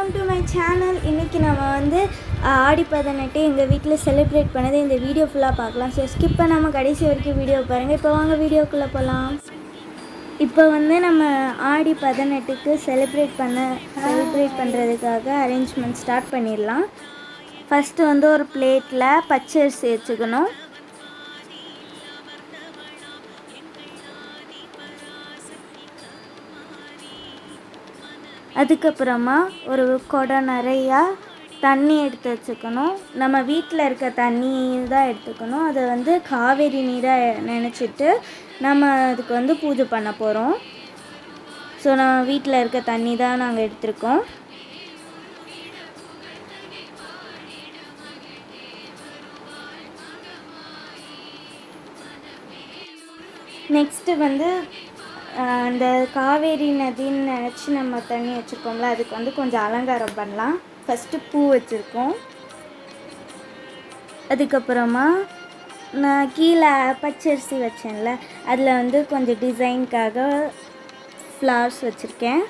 welcome to my channel இன்றைக்கி நம்ம வந்து அஹ், ஆடி பதினெட்டு எங்கள் வீட்டில் செலிப்ரேட் பண்ணது இந்த வீடியோ ஃபுல்லாக பார்க்கலாம் ஸோ ஸ்கிப் பண்ணாமல் கடைசி வரைக்கும் வீடியோ பாருங்கள் இப்போ வாங்க வீடியோக்குள்ளே போகலாம் இப்போ வந்து நம்ம ஆடி பதினெட்டுக்கு செலிப்ரேட் பண்ண செலிப்ரேட் பண்ணுறதுக்காக அரேஞ்ச்மெண்ட் ஸ்டார்ட் பண்ணிடலாம் ஃபஸ்ட்டு வந்து ஒரு பிளேட்டில் பச்சரிசி வச்சுக்கணும் அதுக்கப்புறமா ஒரு குடம் நிறையா தண்ணி எடுத்து வச்சுக்கணும் நம்ம வீட்டில் இருக்க தண்ணி தான் எடுத்துக்கணும் அதை வந்து காவேரி நீரை நினச்சிட்டு நம்ம அதுக்கு வந்து பூஜை பண்ண போகிறோம் ஸோ நம்ம வீட்டில் இருக்க தண்ணி தான் நாங்கள் எடுத்திருக்கோம் நெக்ஸ்ட்டு வந்து ஆஹ், அந்த காவேரி நதின்னு நினச்சி நம்ம தண்ணி வச்சுருக்கோம்ல அதுக்கு வந்து கொஞ்சம் அலங்காரம் பண்ணலாம் ஃபஸ்ட்டு பூ வச்சுருக்கோம் அதுக்கப்புறமா நான் கீழே பச்சரிசி வச்சேன்ல அதில் வந்து கொஞ்சம் டிசைனுக்காக ஃப்ளவர்ஸ் வச்சுருக்கேன்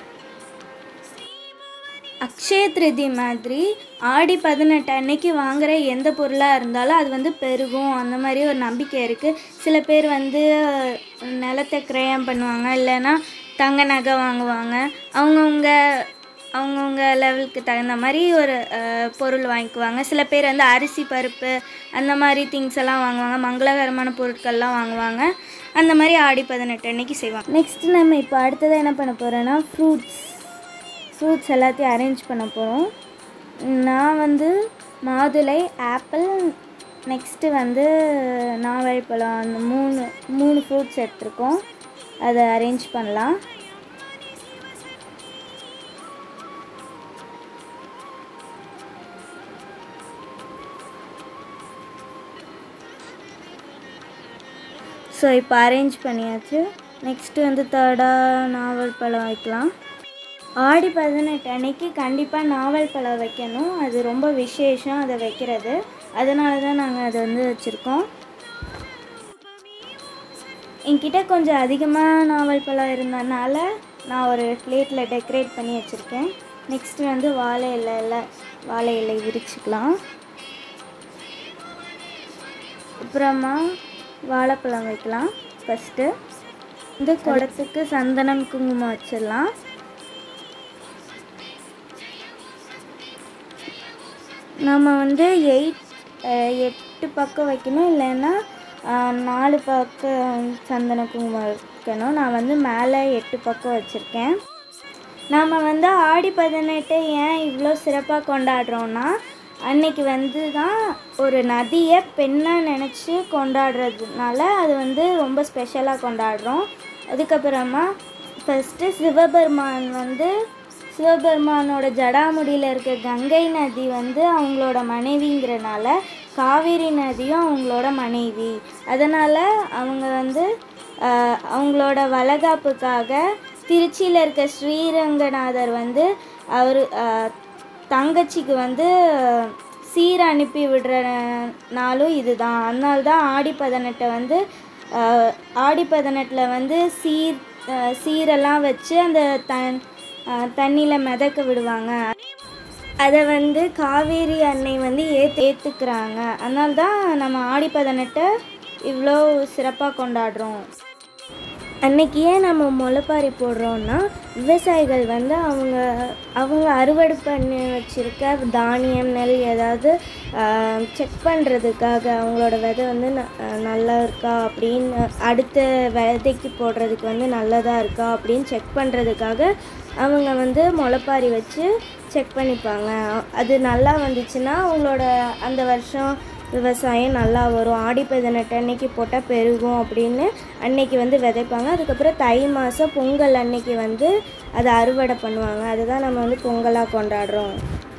அக்ஷய திருதி மாதிரி ஆடி பதினெட்டு அன்னைக்கு வாங்குற எந்த பொருளாக இருந்தாலும் அது வந்து பெருகும் அந்த மாதிரி ஒரு நம்பிக்கை இருக்குது சில பேர் வந்து நிலத்தை கிரயம் பண்ணுவாங்க இல்லைன்னா தங்க நகை வாங்குவாங்க அவங்கவுங்க அவங்கவுங்க லெவலுக்கு தகுந்த மாதிரி ஒரு அஹ், பொருள் வாங்கிக்குவாங்க சில பேர் வந்து அரிசி பருப்பு அந்த மாதிரி திங்ஸ் எல்லாம் வாங்குவாங்க மங்களகரமான பொருட்கள்லாம் வாங்குவாங்க அந்த மாதிரி ஆடி பதினெட்டு அன்னைக்கு செய்வாங்க நெக்ஸ்ட் நம்ம இப்போ அடுத்தது என்ன பண்ண போகிறோன்னா ஃப்ரூட்ஸ் ஃப்ரூட்ஸ் எல்லாத்தையும் அரேஞ்ச் பண்ண போகிறோம் நான் வந்து மாதுளை ஆப்பிள் நெக்ஸ்ட்டு வந்து நாவல்பழம் அந்த மூணு மூணு ஃப்ரூட்ஸ் எடுத்திருக்கோம் அதை அரேஞ்ச் பண்ணலாம் ஸோ இப்போ அரேஞ்ச் பண்ணியாச்சு நெக்ஸ்ட்டு வந்து தேர்டாக நாவல் பழம் வைக்கலாம் ஆடி பதினெட்டு அன்னைக்கு கண்டிப்பாக நாவல் பழம் வைக்கணும் அது ரொம்ப விசேஷம் அதை வைக்கிறது அதனால தான் நாங்கள் அதை வந்து வச்சுருக்கோம் என்கிட்ட கொஞ்சம் அதிகமாக நாவல் பழம் இருந்ததுனால நான் ஒரு பிளேட்டில் டெக்கரேட் பண்ணி வச்சுருக்கேன் நெக்ஸ்ட்டு வந்து வாழை இலையில் வாழை இலை விரிச்சுக்கலாம் அப்புறமா வாழைப்பழம் வைக்கலாம் ஃபஸ்ட்டு இந்த குடத்துக்கு சந்தனம் குங்குமம் வச்சிடலாம் நம்ம வந்து எயிட் எட்டு பக்கம் வைக்கணும் இல்லைன்னா அஹ், நாலு பக்கம் சந்தன குங்குமம் வைக்கணும் நான் வந்து மேலே எட்டு பக்கம் வச்சுருக்கேன் நம்ம வந்து ஆடி பதினெட்டு ஏன் இவ்வளோ சிறப்பாக கொண்டாடுறோன்னா அன்னைக்கு வந்து தான் ஒரு நதியை பெண்ணாக நினச்சி கொண்டாடுறதுனால அது வந்து ரொம்ப ஸ்பெஷலாக கொண்டாடுறோம் அதுக்கப்புறமா ஃபஸ்ட்டு சிவபெருமான் வந்து சிவபெருமானோட ஜடாமுடியில் இருக்க கங்கை நதி வந்து அவங்களோட மனைவிங்கிறனால காவேரி நதியும் அவங்களோட மனைவி அதனால் அவங்க வந்து ஆஹ், அவங்களோட வளகாப்புக்காக திருச்சியில் இருக்க ஸ்ரீரங்கநாதர் வந்து அவர் தங்கச்சிக்கு வந்து சீர் அனுப்பி விடுற நாளும் இதுதான் அதனால தான் ஆடி பதினெட்டை வந்து ஆஹ், ஆடி பதினெட்டில் வந்து சீர் ஆஹ், சீரெல்லாம் வச்சு அந்த தன் தண்ணியில் மிதக்க விடுவாங்க அதை வந்து காவேரி அன்னை வந்து ஏற்று ஏற்றுக்கிறாங்க அதனால தான் நம்ம ஆடி பதினெட்டை இவ்வளோ சிறப்பாக கொண்டாடுறோம் அன்னைக்கு ஏன் நம்ம முளைப்பாரி போடுறோம்னா விவசாயிகள் வந்து அவங்க அவங்க அறுவடை பண்ணி வச்சுருக்க தானியம் நெல் ஏதாவது செக் பண்ணுறதுக்காக அவங்களோட விதை வந்து ந- அஹ் நல்லா இருக்கா அப்படின்னு அடுத்த விதைக்கு போடுறதுக்கு வந்து நல்லதாக இருக்கா அப்படின்னு செக் பண்ணுறதுக்காக அவங்க வந்து முளைப்பாரி வச்சு செக் பண்ணிப்பாங்க அது நல்லா வந்துச்சுன்னா அவங்களோட அந்த வருஷம் விவசாயம் நல்லா வரும் ஆடி பதினெட்டு அன்னைக்கு போட்டால் பெருகும் அப்படின்னு அன்னைக்கு வந்து விதைப்பாங்க அதுக்கப்புறம் தை மாதம் பொங்கல் அன்னைக்கு வந்து அதை அறுவடை பண்ணுவாங்க அதுதான் நம்ம வந்து பொங்கலாக கொண்டாடுறோம்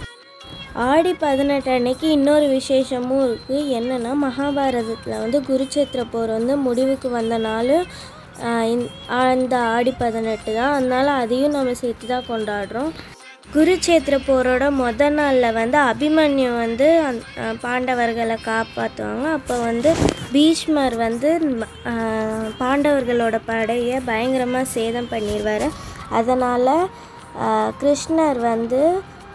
ஆடி பதினெட்டு அன்னைக்கு இன்னொரு விசேஷமும் இருக்குது என்னென்னா மகாபாரதத்தில் வந்து குருச்சேத்திர போர் வந்து முடிவுக்கு வந்த நாள் ஆஹ் இந்த- அந்த ஆடி பதினெட்டு தான் அதனால் அதையும் நம்ம சேர்த்து தான் கொண்டாடுறோம் குருச்சேத்திர போரோட முத நாளில் வந்து அபிமன்யு வந்து அந்த- ஆஹ் பாண்டவர்களை காப்பாற்றுவாங்க அப்போ வந்து பீஷ்மர் வந்து ம- ஆஹ் பாண்டவர்களோட படையை பயங்கரமாக சேதம் பண்ணிடுவார் அதனால் கிருஷ்ணர் வந்து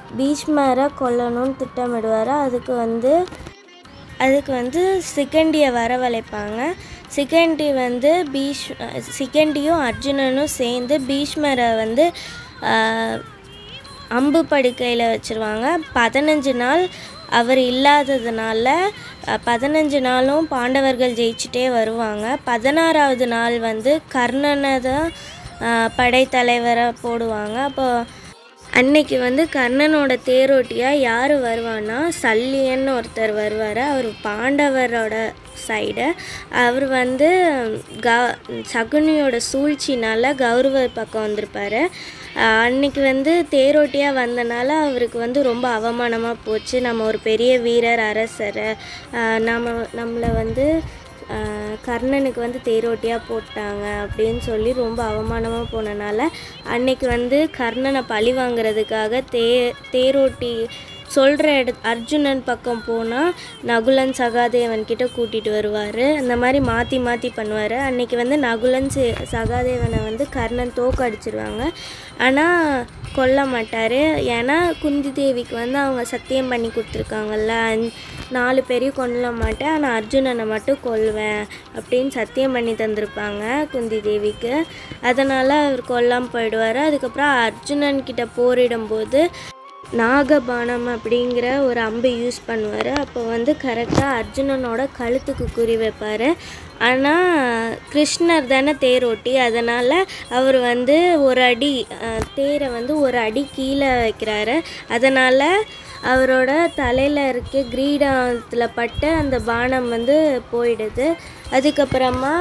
பீஷ்மரை கொல்லணும்னு திட்டமிடுவார் அதுக்கு வந்து அதுக்கு வந்து சிகண்டியை வரவழைப்பாங்க சிகண்டி வந்து பீஷ் சிகண்டியும் அர்ஜுனனும் சேர்ந்து பீஷ்மரை வந்து ஆஹ், அம்பு படுக்கையில் வச்சுருவாங்க பதினஞ்சு நாள் அவர் இல்லாததுனால அஹ், பதினஞ்சு நாளும் பாண்டவர்கள் ஜெயிச்சுட்டே வருவாங்க பதினாறாவது நாள் வந்து கர்ணனை தான் அஹ், படைத்தலைவராக போடுவாங்க அப்போ அன்னைக்கு வந்து கர்ணனோட தேரோட்டியாக யார் வருவான்னா சல்லியன்னு ஒருத்தர் வருவார் அவர் பாண்டவரோட சைடு அவர் வந்து க சகுனியோட சூழ்ச்சினால கௌரவர் பக்கம் வந்திருப்பார் அன்னைக்கு வந்து தேரோட்டியாக வந்தனால அவருக்கு வந்து ரொம்ப அவமானமாக போச்சு நம்ம ஒரு பெரிய வீரர் அரசர் அஹ் நம்ம நம்மளை வந்து அஹ் கர்ணனுக்கு வந்து தேரோட்டியாக போட்டாங்க அப்படின்னு சொல்லி ரொம்ப அவமானமாக போனனால அன்னைக்கு வந்து கர்ணனை பழி வாங்குறதுக்காக தே தேரோட்டி சொல்கிற இட அர்ஜுனன் பக்கம் போனால் நகுலன் சகாதேவன் கிட்ட கூட்டிகிட்டு வருவார் இந்த மாதிரி மாற்றி மாற்றி பண்ணுவார் அன்னைக்கு வந்து நகுலன் சே சகாதேவனை வந்து கர்ணன் தோக்க அடிச்சிருவாங்க ஆனால் கொல்ல மாட்டார் ஏன்னா குந்தி தேவிக்கு வந்து அவங்க சத்தியம் பண்ணி கொடுத்துருக்காங்கல்ல அஞ்- நாலு பேரையும் கொல்ல மாட்டேன் ஆனால் அர்ஜுனனை மட்டும் கொல்வேன் அப்படின்னு சத்தியம் பண்ணி தந்திருப்பாங்க குந்தி தேவிக்கு அதனால் அவர் கொல்லாமல் போயிடுவார் அதுக்கப்புறம் அர்ஜுனன் கிட்ட போரிடும்போது நாகபானம் அப்படிங்கிற ஒரு அம்பை யூஸ் பண்ணுவார் அப்போ வந்து கரெக்டாக அர்ஜுனனோட கழுத்துக்கு குறி வைப்பார் ஆனால் கிருஷ்ணர் தானே தேரோட்டி அதனால் அவர் வந்து ஒரு அடி அஹ், தேரை வந்து ஒரு அடி கீழே வைக்கிறாரு அதனால் அவரோட தலையில் இருக்க கிரீடத்தில் பட்டு அந்த பானம் வந்து போயிடுது அதுக்கப்புறமா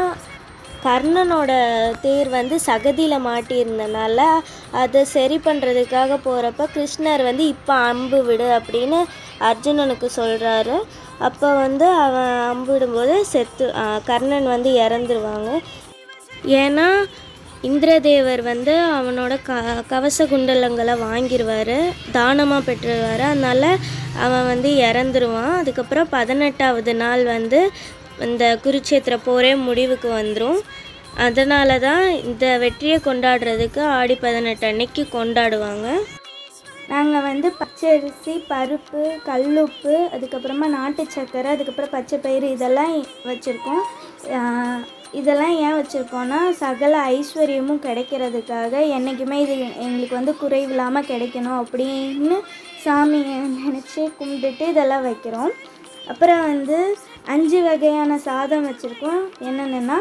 கர்ணனோட தேர் வந்து சகதியில் மாட்டியிருந்தனால அதை சரி பண்ணுறதுக்காக போகிறப்ப கிருஷ்ணர் வந்து இப்போ அம்பு விடு அப்படின்னு அர்ஜுனனுக்கு சொல்கிறாரு அப்போ வந்து அவன் அம்பு விடும்போது செத்து ஆ, கர்ணன் வந்து இறந்துருவாங்க ஏன்னா இந்திரதேவர் வந்து அவனோட க கவச குண்டலங்களை வாங்கிடுவார் தானமாக பெற்றுருவார் அதனால் அவன் வந்து இறந்துருவான் அதுக்கப்புறம் பதினெட்டாவது நாள் வந்து இந்த குருட்சேத்திர போரே முடிவுக்கு வந்துடும் அதனால தான் இந்த வெற்றியை கொண்டாடுறதுக்கு ஆடி பதினெட்டு அன்னைக்கு கொண்டாடுவாங்க நாங்கள் வந்து பச்சரிசி பருப்பு கல்லுப்பு அதுக்கப்புறமா நாட்டு சக்கரை அதுக்கப்புறம் பச்சை பயிறு இதெல்லாம் வச்சுருக்கோம் இதெல்லாம் ஏன் வச்சுருக்கோன்னா சகல ஐஸ்வர்யமும் கிடைக்கிறதுக்காக என்றைக்குமே இது எங்களுக்கு வந்து குறைவில்லாமல் கிடைக்கணும் அப்படின்னு சாமியை நினச்சி கும்பிட்டுட்டு இதெல்லாம் வைக்கிறோம் அப்புறம் வந்து அஞ்சு வகையான சாதம் வச்சுருக்கோம் என்னென்னா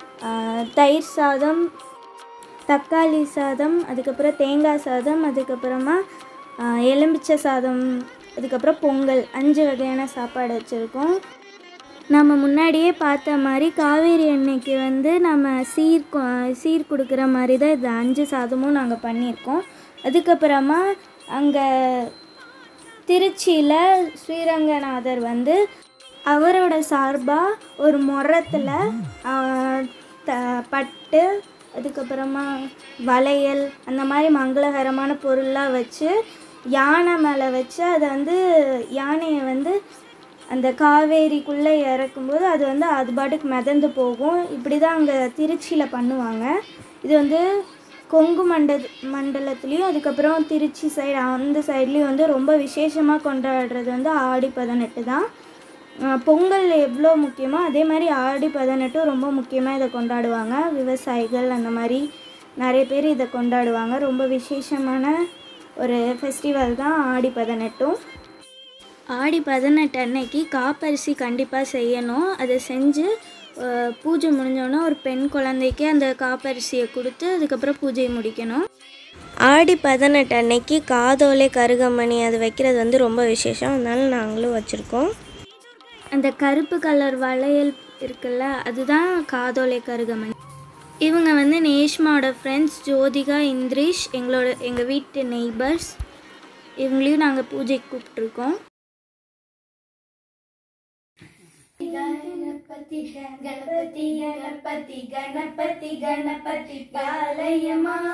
தயிர் சாதம் தக்காளி சாதம் அதுக்கப்புறம் தேங்காய் சாதம் அதுக்கப்புறமா ஆஹ், எலுமிச்சை சாதம் அதுக்கப்புறம் பொங்கல் அஞ்சு வகையான சாப்பாடு வச்சுருக்கோம் நம்ம முன்னாடியே பார்த்த மாதிரி காவேரி அன்னைக்கு வந்து நம்ம சீர் கொ- சீர் கொடுக்குற மாதிரி தான் இது அஞ்சு சாதமும் நாங்கள் பண்ணியிருக்கோம் அதுக்கப்புறமா அங்கே திருச்சியில் ஸ்ரீரங்கநாதர் வந்து அவரோட சார்பாக ஒரு முறத்தில் த பட்டு அதுக்கப்புறமா வளையல் அந்த மாதிரி மங்களகரமான பொருள்லாம் வச்சு யானை மேலே வச்சு அதை வந்து யானையை வந்து அந்த காவேரிக்குள்ளே இறக்கும்போது அது வந்து அது பாட்டுக்கு மிதந்து போகும் இப்படி தான் அங்கே திருச்சியில் பண்ணுவாங்க இது வந்து கொங்கு மண்ட மண்டலத்துலேயும் அதுக்கப்புறம் திருச்சி சைடு அந்த சைட்லேயும் வந்து ரொம்ப விசேஷமாக கொண்டாடுறது வந்து ஆடி பதினெட்டு தான் அஹ் பொங்கல் எவ்வளோ முக்கியமோ அதே மாதிரி ஆடி பதினெட்டும் ரொம்ப முக்கியமாக இதை கொண்டாடுவாங்க விவசாயிகள் அந்த மாதிரி நிறைய பேர் இதை கொண்டாடுவாங்க ரொம்ப விசேஷமான ஒரு ஃபெஸ்டிவல் தான் ஆடி பதினெட்டும் ஆடி பதினெட்டு அன்னைக்கு காப்பரிசி கண்டிப்பாக செய்யணும் அதை செஞ்சு அஹ், பூஜை முடிஞ்சோடனே ஒரு பெண் குழந்தைக்கு அந்த காப்பரிசியை கொடுத்து அதுக்கப்புறம் பூஜையை முடிக்கணும் ஆடி பதினெட்டு அன்னைக்கு காதோலை கருகமணி அது வைக்கிறது வந்து ரொம்ப விசேஷம் அதனால நாங்களும் வச்சுருக்கோம் அந்த கருப்பு கலர் வளையல் இருக்குல்ல அதுதான் காதோலை கருகமணி இவங்க வந்து நேஷ்மாவோட ஃப்ரெண்ட்ஸ் ஜோதிகா இந்திரீஷ் எங்களோட எங்கள் வீட்டு நெய்பர்ஸ் இவங்களையும் நாங்கள் பூஜைக்கு கூப்பிட்ருக்கோம் गणपति गणपति गणपति गणपति गणपति पालय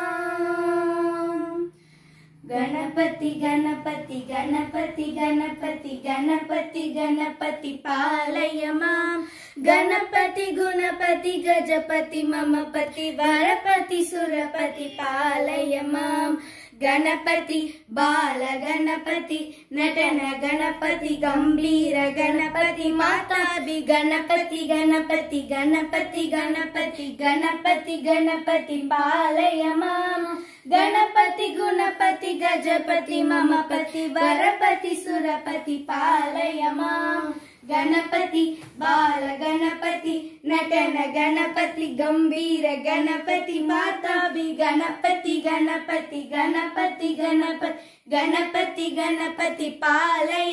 माम् गणपति गणपति गणपति गणपति गणपति गणपति पालय माम् गणपति गुणपति गजपति मम पति वरपति सुरपति पालय माम् गणपति बाल गणपति नटन गणपति गंभीर गणपति माता भी गणपति गणपति गणपति गणपति गणपति गणपति पालय माम गणपति गुणपति गजपति ममपति वरपति सुरपति पालय माम गणपति बाल गणपति नटन गणपति गंभीर गणपति माता भी गणपति गणपति गणपति गणपति गणपति गणपति पालय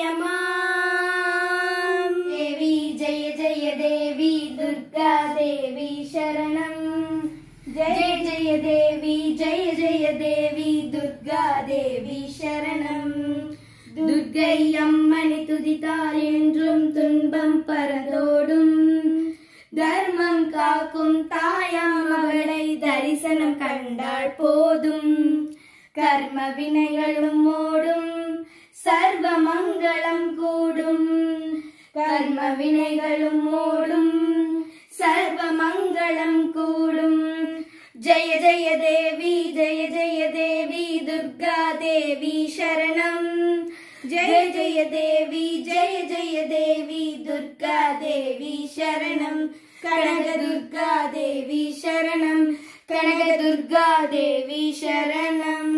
माम देवी जय जय देवी दुर्गा देवी शरणं जय जय देवी जय जय देवी दुर्गा देवी शरणம் துர்க்கை அம்மனை துதித்தால் என்றும் துன்பம் பறந்தோடும் தர்மம் காக்கும் தாயாம் அவளை தரிசனம் கண்டால் போதும் கர்ம வினைகளும் ஓடும் சர்வ மங்களம் கூடும் கர்ம வினைகளும் ஓடும் சர்வ மங்களம் கூடும் ஜெய ஜெய தேவி ஜெய ஜெய தேவி துர்கா தேவி சரணம் ஜெய ஜெய தேவி ஜெய ஜெய தேவி துர்கா தேவி சரணம் கனக துர்கா தேவி சரணம் கனக துர்கா தேவி சரணம்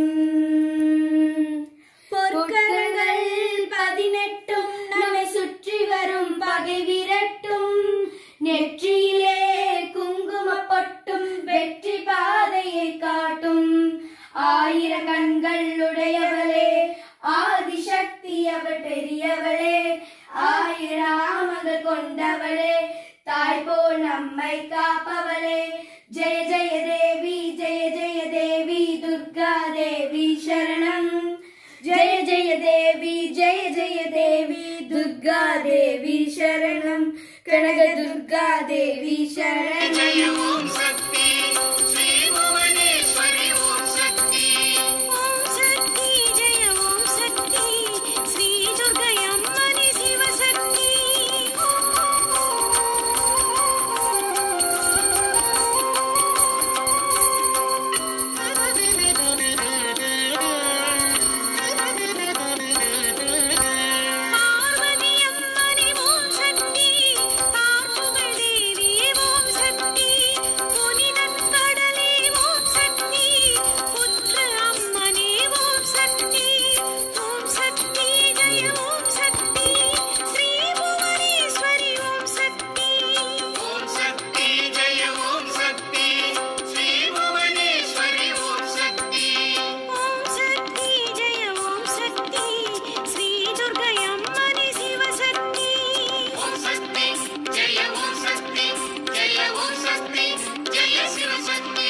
பொற்கரங்கள் பதினெட்டும் நம்மை சுற்றி வரும் பகை விரட்டும் நெற்றியிலே குங்கும பொட்டும் வெற்றி பாதையை காட்டும் ஆயிர கண்கள் உடையவளே ஆதிசக்தி அவள் பெரியவளே ஆயிர நாமங்கள் கொண்டவளே தாய் போல் நம்மை காப்பவளே ஜெய ஜெய தேவி ஜெய ஜெய தேவி துர்கா தேவி சரணம் ஜெய ஜெய தேவி ஜெய ஜெய தேவி துர்கா தேவி சரணம் கனக துர்கா தேவி சரணம் ஓம் சக்தி ஸ்ரீ புவனேஸ்வரி ஓம் சக்தி ஓம் சக்தி ஜெய ஓம் சக்தி ஸ்ரீ துர்கை அம்மனி சிவசக்தி பார்வதி அம்மனி ஓம் சக்தி பார்ப்புகள் தேவி ஓம் சக்தி புனிதக் கடலே ஓம் சக்தி புத்திர அம்மனே ஓம் சக்தி ஓம் சக்தி ஜெய ஓம் சக்தி ஸ்ரீ புவனேஸ்வரி ஓம் சக்தி ஓம் சக்தி ஜெய ஓம் சக்தி ஸ்ரீ புவனேஸ்வரி ஓம் சக்தி ஓம் சக்தி ஜெய ஓம் சக்தி ஸ்ரீ துர்கை அம்மனி சிவசக்தி ஓம் சக்தி ஜெய ஓம் சக்தி ஜெய ஓம் சக்தி ஜெய சிவசக்தி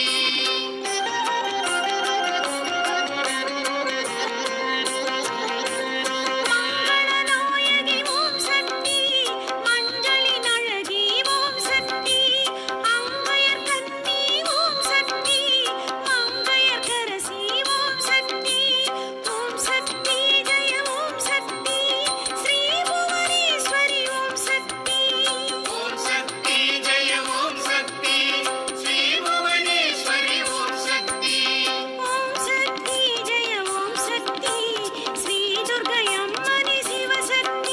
மங்களநாயகி ஓம் சக்தி மஞ்சளின் அழகி ஓம் சக்தி அங்கையர் கண்ணி ஓம் சக்தி மங்கையர் கரசி ஓம் சக்தி ஓம் சக்தி ஜெய ஓம் சக்தி ஸ்ரீ புவனேஸ்வரி ஓம் சக்தி ஓம் சக்தி ஜெய ஓம் சக்தி ஸ்ரீ புவனேஸ்வரி ஓம் சக்தி ஓம் சக்தி ஜெய ஓம் சக்தி ஸ்ரீ துர்கை அம்மனி சிவசக்தி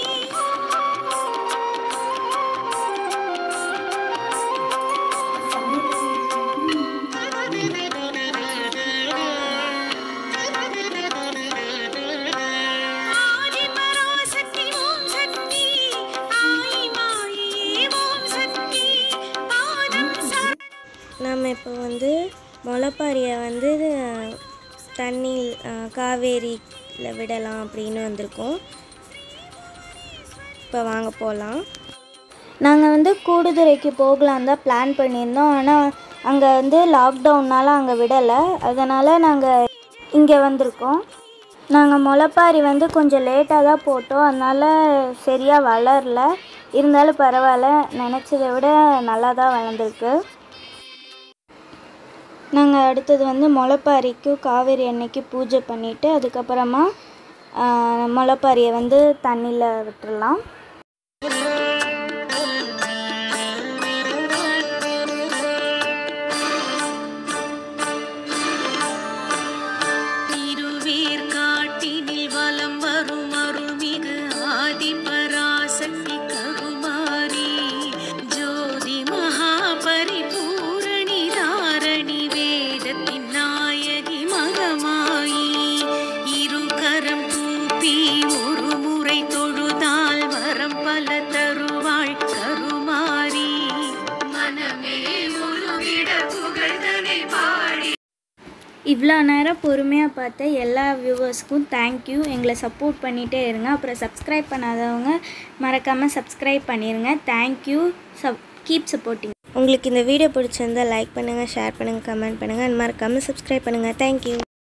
ஆதி பராசக்தி ஓம் சக்தி ஆயி மாயே ஓம் சக்தி பாதம் சரண் நம்ம இப்போ வந்து முளைப்பாரியை வந்து தண்ணி காவேரியில் விடலாம் அப்படின்னு வந்திருக்கோம் இப்போ வாங்க போகலாம் நாங்கள் வந்து கூடுதுறைக்கு போகலாம் தான் பிளான் பண்ணியிருந்தோம் ஆனால் அங்கே வந்து லாக்டவுன்னால அங்கே விடலை அதனால் நாங்கள் இங்கே வந்திருக்கோம் நாங்கள் முளைப்பாரி வந்து கொஞ்சம் லேட்டாக தான் போட்டோம் அதனால் சரியாக வளரல இருந்தாலும் பரவாயில்ல நினச்சதை விட நல்லா தான் வளர்ந்துருக்கு நாங்கள் அடுத்தது வந்து முளைப்பாரிக்கு காவேரி அன்னைக்கு பூஜை பண்ணிவிட்டு அதுக்கப்புறமா ஆஹ், முளைப்பாரியை வந்து தண்ணியில் விட்டுறலாம் இவ்வளோ நேரம் பொறுமையாக பார்த்த எல்லா வியூவர்ஸ்க்கும் தேங்க்யூ எங்களை சப்போர்ட் பண்ணிகிட்டே இருங்க அப்புறம் சப்ஸ்கிரைப் பண்ணாதவங்க மறக்காமல் சப்ஸ்கிரைப் பண்ணிடுங்க தேங்க்யூ சப் கீப் சப்போர்ட்டிங் உங்களுக்கு இந்த வீடியோ பிடிச்சிருந்தா லைக் பண்ணுங்கள் ஷேர் பண்ணுங்கள் கமெண்ட் பண்ணுங்கள் மறக்காமல் சப்ஸ்கிரைப் பண்ணுங்கள் தேங்க்யூ